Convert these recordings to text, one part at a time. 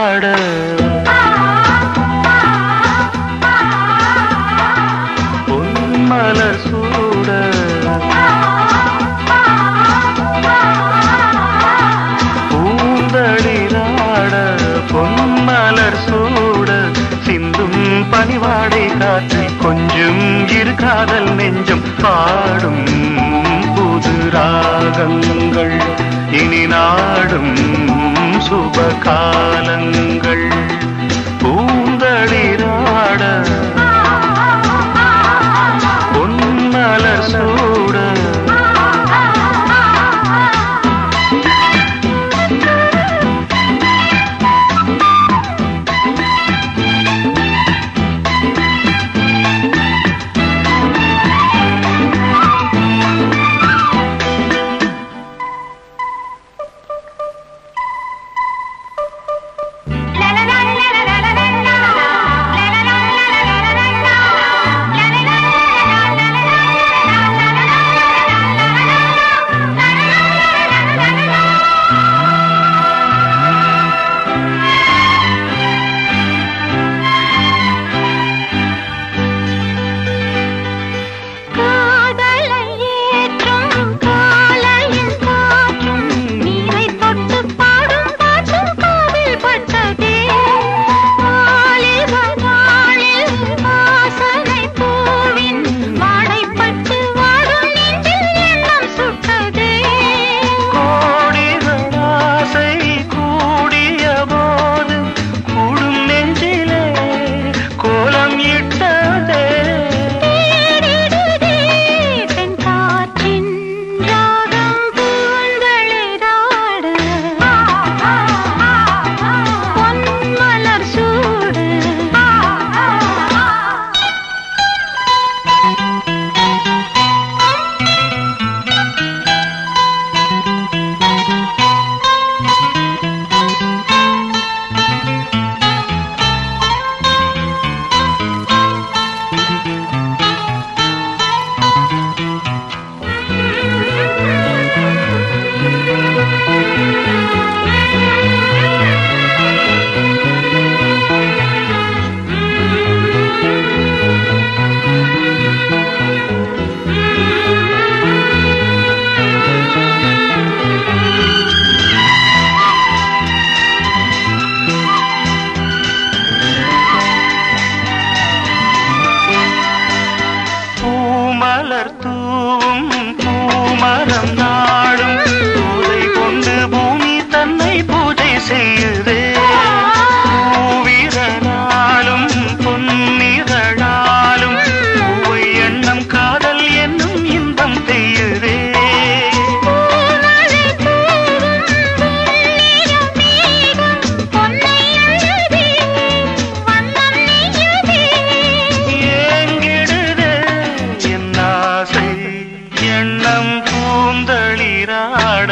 நீராட பொன்மலர் சூட பூந்தளிராட பொன்மலர் சூட சிந்தும் பனிவாடை காற்று கொஞ்சம் இரு காதல் நெஞ்சம் பாடும் புது ராகங்கள் இனி நாடும் சுப காலங்கள் பூந்தளிராட பொன்மலர் சூட காதலை ஏற்றும் காலையில் காற்றும் நீரை தொட்டு பாடும் பாட்டும் காதில் பட்டதே வாலிப நாளில் வாசனை பூவின் வாடைப்பட்டு வாடும் நெஞ்சில் எண்ணம் சுட்டதே கோடிகள் ஆசை கூடிய போது கூடும் நெஞ்சிலே கோலம் இட்டதே தேடிடுதே பெண் காற்றின் ராகம் பூந்தளிராட பொன்மலர் சூடு பூமலர் தூவும் பூமரம் நாடும் பூதை கொண்டு பூமி தன்னை பூஜை செய்யுதே பூவிரனாலும் பொன்னிரளாலும் பூவை எண்ணம் காதல் என்னும் இன்பம் பெய்யுதே பூமழை தூவும் வெண்ணிற மேகம் பொன்னை அழுதே வண்ணம் நெய்யுதே ஏங்கிடுதே என் ஆசை எண்ணம் பூந்தளிராட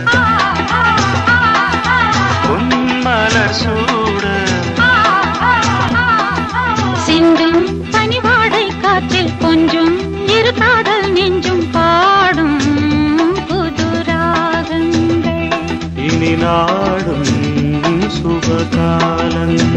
பொன்மலர் சூட சிந்தும் பனிவாடை காற்றில் கொஞ்சம் இரு காதல் நெஞ்சும் பாடும் புது ராகங்கள் இனி நாடும் சுபகாலங்கள்